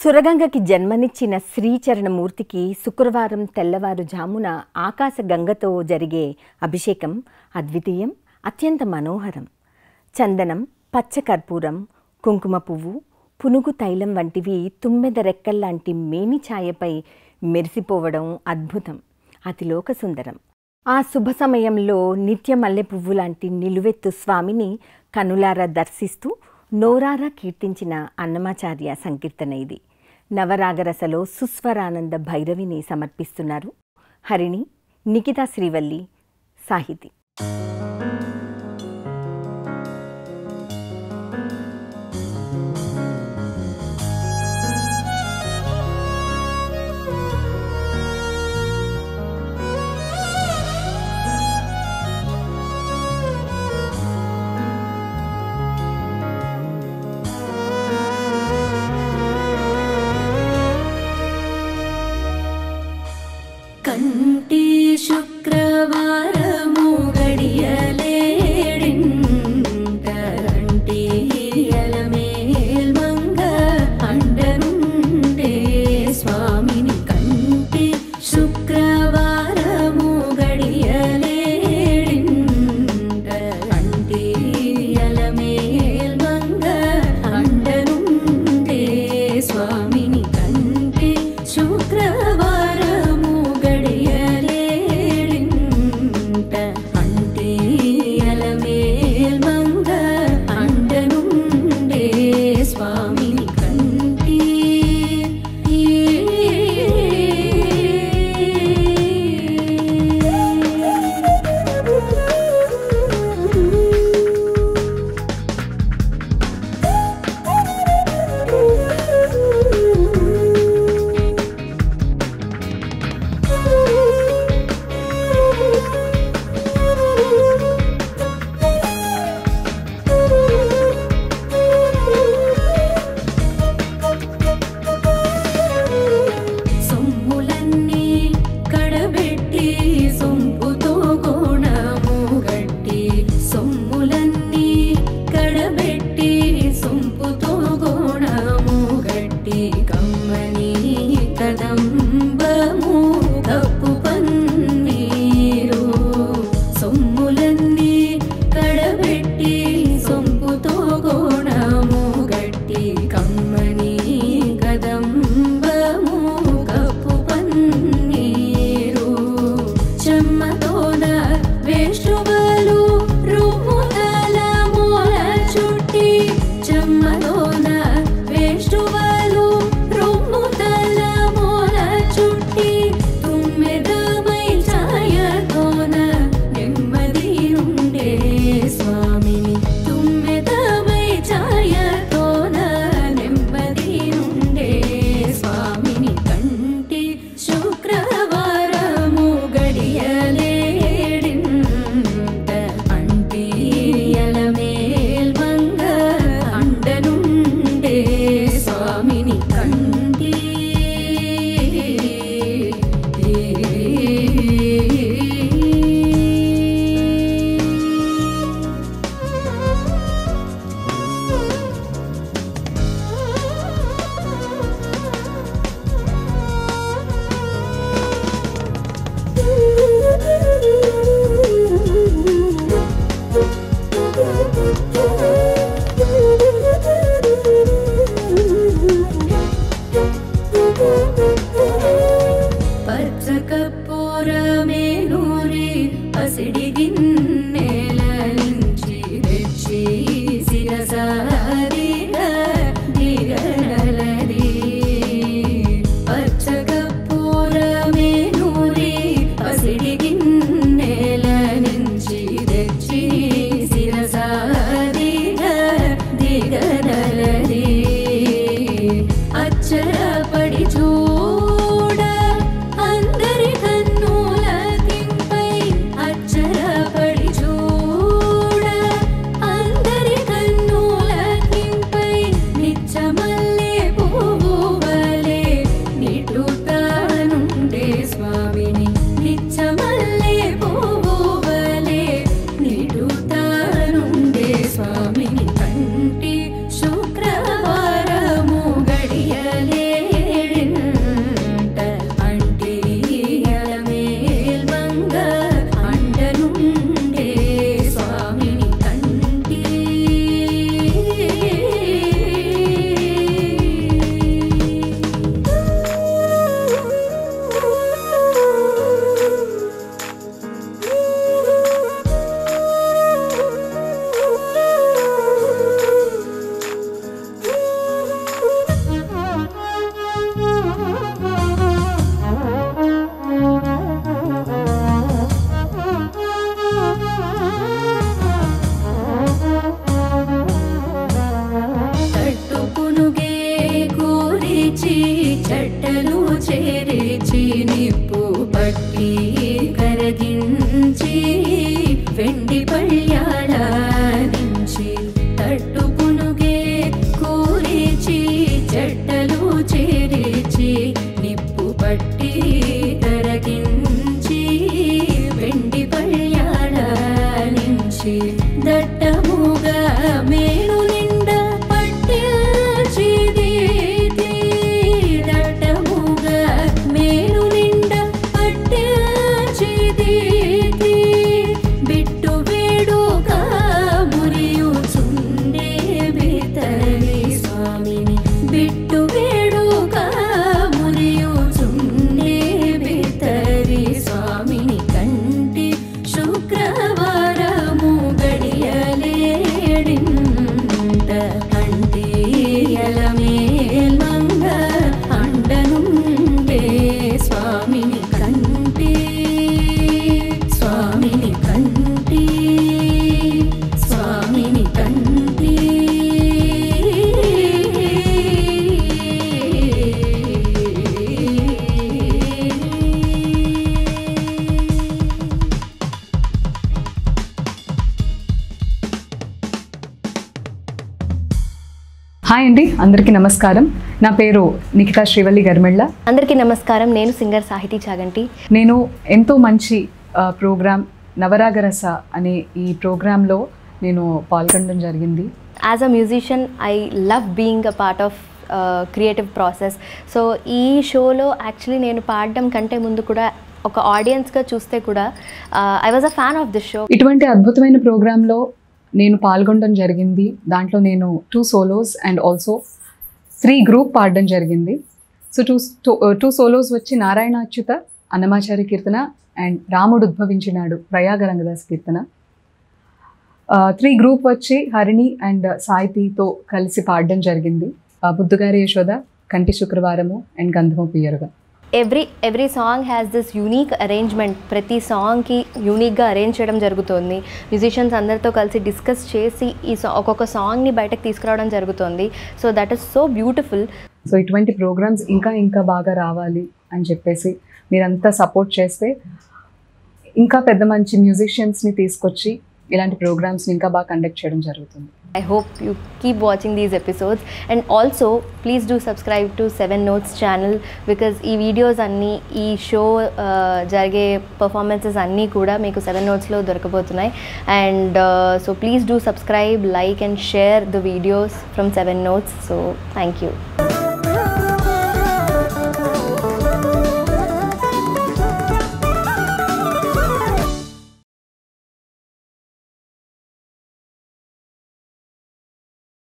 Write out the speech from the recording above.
సురగంగకి జన్మనిచ్చిన శ్రీచరణమూర్తికి శుక్రవారం తెల్లవారుజామున ఆకాశ గంగతో జరిగే అభిషేకం అద్వితీయం అత్యంత మనోహరం చందనం పచ్చకర్పూరం కుంకుమ పువ్వు పునుగు తైలం వంటివి తుమ్మెద రెక్కల్లాంటి మేని ఛాయపై మెరిసిపోవడం అద్భుతం అతిలోక సుందరం ఆ శుభ సమయంలో నిత్య మల్లె పువ్వు లాంటి నిలువెత్తు స్వామిని కనులారా దర్శిస్తూ నోరారా కీర్తించిన అన్నమాచార్య సంకీర్తన ఇది నవరాగరసలో సుస్వరానంద భైరవిని సమర్పిస్తున్నారు హరిణి నిఖితా శ్రీవల్లి సాహితి కంటి శుక్రవారము గడియలేడింటరంటి ఎలమేల్ మంగ అండనుండే స్వామిని కంటి శుక్రవారము గడియలేడింటరంటి ఎలమేల్ మంగ అండనుండే స్వామిని కంటి శుక్రవారము గడియలేడింట అంటే అలమేల్ మంగ అండనుండే స్వామిని కంటి సొమ్ములన్నీ కడబెట్టి సొంపుతో కోణము గట్టి సొమ్ములన్నీ కడబెట్టి సొంపుతో కోణము గట్టి కమ్మని కదంబము కప్పు పన్నీరు సొమ్ములన్నీ కడబెట్టి సొంపుతో కోణము గట్టి కమ్మని కదంబము కప్పు పన్నీరు చెమ్మతోన వేష్టువలు రుముదల మూల చుట్టి చెమ్మతోన వేష్టువలు రుముదల మూల చుట్టి తుమ్మెదమై ఛాయతోన నెమ్మది ఉండే స్వామిని తుమ్మెదమై ఛాయతోన నెమ్మది ఉండే స్వామిని కంటి శుక్రవారము గడియలేడింట అంటే ఎలమేల్ మంగ అండనుండే స్వామిని కంటి పచ్చకప్పూరమేనూరి పసిడి గిన్నెల నుంచి తెచ్చి శిరసారిగ దిగనలది పచ్చకప్పూరమేనూరి పసిడి గిన్నెల నుంచి తెచ్చి శిరసారిగ దిగనలది అచ్చరపడి చూడ అందరి కన్నుల తింపై అచ్చరపడి చూడ హాయ్ అండి అందరికీ నమస్కారం నా పేరు నిఖితా శ్రీవల్లి గర్మిళ్ళ అందరికీ నమస్కారం నేను సింగర్ సాహితీ చాగంటి నేను ఎంతో మంచి ప్రోగ్రామ్ నవరాగరస అనే ఈ ప్రోగ్రాంలో నేను పాల్గొనడం జరిగింది as a musician I love being a part of creative process so ఈ షోలో యాక్చువల్లీ నేను పాడడం కంటే ముందు కూడా ఒక ఆడియన్స్గా చూస్తే కూడా I was a fan of this show ఇటువంటి అద్భుతమైన ప్రోగ్రాంలో నేను పాల్గొనడం జరిగింది దాంట్లో నేను two solos and also three group పాడడం జరిగింది సో టూ టూ సోలోస్ వచ్చి నారాయణ అచ్యుత అన్నమాచారి కీర్తన అండ్ రాముడు ఉద్భవించినాడు ప్రయాగ రంగదాస్ కీర్తన త్రీ గ్రూప్ వచ్చి హరిణి అండ్ సాయితీతో కలిసి పాడడం జరిగింది ఆ, బుద్ధుగారి యశోద కంటి శుక్రవారము అండ్ గంధము పియరుగా every every song has this unique arrangement ప్రతి సాంగ్కి యూనిక్గా అరేంజ్ చేయడం జరుగుతుంది మ్యూజిషియన్స్ అందరితో కలిసి డిస్కస్ చేసి ఈ సా ఒక్కొక్క సాంగ్ని బయటకు తీసుకురావడం జరుగుతుంది so that is so beautiful so ఇటువంటి ప్రోగ్రామ్స్ ఇంకా ఇంకా బాగా రావాలి అని చెప్పేసి మీరంతా సపోర్ట్ చేస్తే ఇంకా పెద్ద మంచి మ్యూజిషియన్స్ని తీసుకొచ్చి ఇలాంటి ప్రోగ్రామ్స్ని ఇంకా బాగా కండక్ట్ చేయడం జరుగుతుంది I hope you keep watching these episodes and also please do subscribe to Seven Notes channel because ఈ వీడియోస్ అన్నీ ఈ షో జరిగే పర్ఫార్మెన్సెస్ అన్నీ కూడా మీకు సెవెన్ నోట్స్లో దొరకబోతున్నాయి and so please do subscribe like and share the videos from seven notes so thank you